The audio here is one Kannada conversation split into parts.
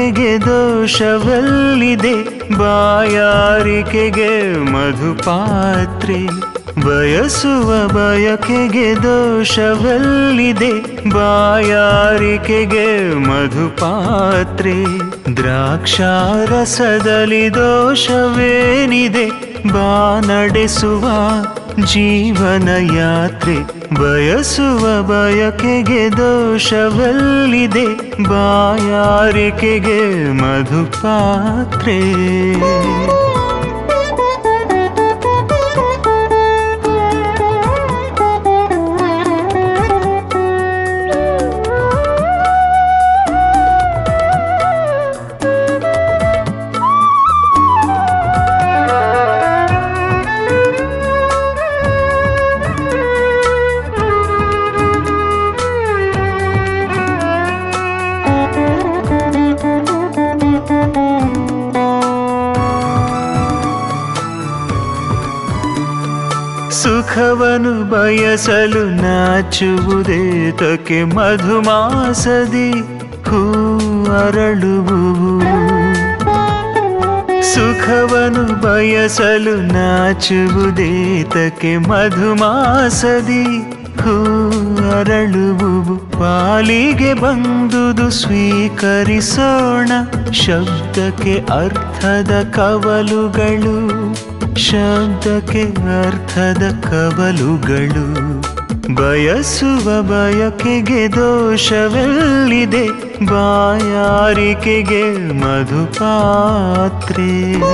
ಬಯಕೆಗೆ ದೋಷವೆಲ್ಲಿದೆ ಬಾಯಾರಿಕೆಗೆ ಮಧುಪಾತ್ರೆ ಬಯಸುವ ಬಯಕೆಗೆ ದೋಷವೆಲ್ಲಿದೆ ಬಾಯಾರಿಕೆಗೆ ಮಧುಪಾತ್ರೆ ದ್ರಾಕ್ಷಾರಸದಲ್ಲಿ ದೋಷವೇನಿದೆ ಬಾ ನಡೆಸುವ ಜೀವನ ಯಾತ್ರೆ ಬಯಸುವ ಬಯಕೆಗೆ ದೋಷವೆಲ್ಲಿದೆ ಬಾಯಾರಿಕೆಗೆ ಮಧುಪಾತ್ರೆ ಸುಖವನು ಬಯಸಲು ನಾಚುವುದೇತಕ್ಕೆ ಮಧುಮಾಸದಿ ಹೂ ಅರಳುವುವು ಸುಖವನು ಬಯಸಲು ನಾಚುವುದೇತಕ್ಕೆ ಮಧುಮಾಸದಿ ಹೂ ಅರಳುವುವು ಪಾಲಿಗೆ ಬಂದುದು ಸ್ವೀಕರಿಸೋಣ ಶಬ್ದಕ್ಕೆ ಅರ್ಥದ ಕವಲುಗಳು ಶಬ್ದಕ್ಕೆ ಅರ್ಥದ ಕವಲುಗಳು ಬಯಸುವ ಬಯಕೆಗೆ ದೋಷವೆಲ್ಲಿದೆ ಬಾಯಾರಿಕೆಗೆ ಮಧುಪಾತ್ರೆ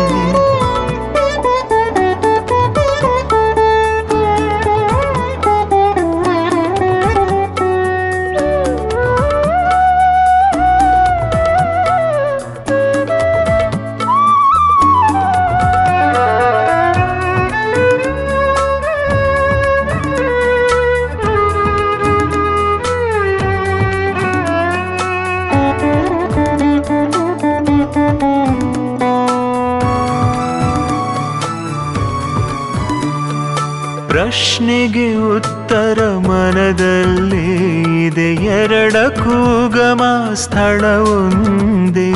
ಪ್ರಶ್ನೆಗೆ ಉತ್ತರ ಮನದಲ್ಲೇ ಇದೆ ಎರಡ ಕೂಗಮ ಸ್ಥಳ ಒಂದೇ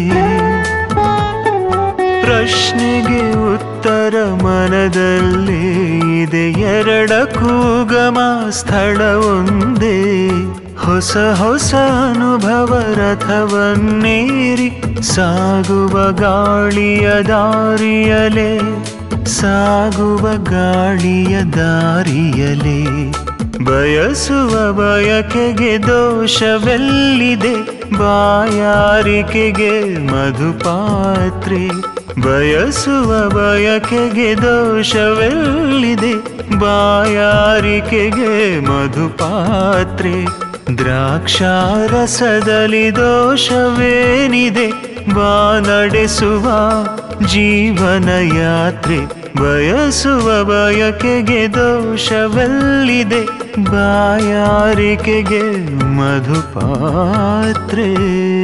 ಪ್ರಶ್ನೆಗೆ ಉತ್ತರ ಮನದಲ್ಲೇ ಇದೆ ಎರಡ ಕೂಗಮ ಸ್ಥಳ ಒಂದೇ ಹೊಸ ಹೊಸ ಅನುಭವ ರಥವನ್ನೇರಿ ಸಾಗುವ ಗಾಳಿಯ ದಾರಿಯಲೇ ಸಾಗುವ ಗಾಳಿಯ ದಾರಿಯಲೇ ಬಯಸುವ ಬಯಕೆಗೆ ದೋಷವೆಲ್ಲಿದೆ ಬಾಯಾರಿಕೆಗೆ ಮಧುಪಾತ್ರೆ ಬಯಸುವ ಬಯಕೆಗೆ ದೋಷವೆಲ್ಲಿದೆ ಬಾಯಾರಿಕೆಗೆ ಮಧುಪಾತ್ರೆ ದ್ರಾಕ್ಷಾರಸದಲ್ಲಿ ದೋಷವೇನಿದೆ ಬಾ ನಡೆಸುವ ಜೀವನ ಯಾತ್ರೆ ಬಯಸುವ ಬಯಕೆಗೆ ದೋಷವೆಲ್ಲಿದೆ ಬಾಯಾರಿಕೆಗೆ ಮಧುಪಾತ್ರೆ